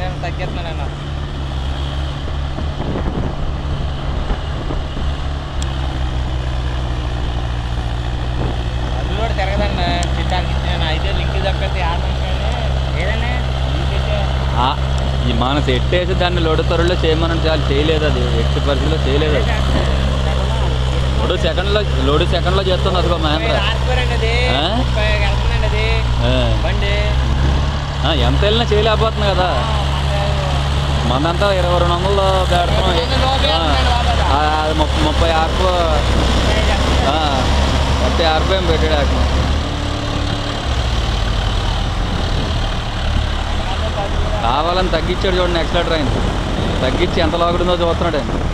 తగ్గేస్తున్నాను అది కూడా తిరగదండి చిట్టానికి ఇచ్చిన అయితే లింక్ తప్పేసి ఆడమని ఏదన్నా ఆ, ఈ మన సెట్ వేసి దాన్ని లోడు త్వరలో చేయమని చాలా చేయలేదు అది ఎట్టి పరిస్థితిలో చేయలేదు అది లోడు సెకండ్లో లోడు సెకండ్లో చేస్తుంది అదిగో మహేంద్ర ఆడుకోరండి అది ఆ? ముప్పై వెళ్తుందండి అది ఆ, బండి ఆ, ఎంత వెళ్ళినా చేయలేకపోతుంది కదా మనంతా ఇరవై రెండు వందలు పెడుతున్నాం ఆ, ఆ, అది ముప్పై ముప్పై ఆర్పు ముప్పై ఆర్పు ఏం పెట్టాడు అక్కడ కావాలని తగ్గించాడు చూడండి ఎక్సలేటర్ ఆయన తగ్గించి ఎంత లాగుతుందో చూస్తున్నాడు ఆయన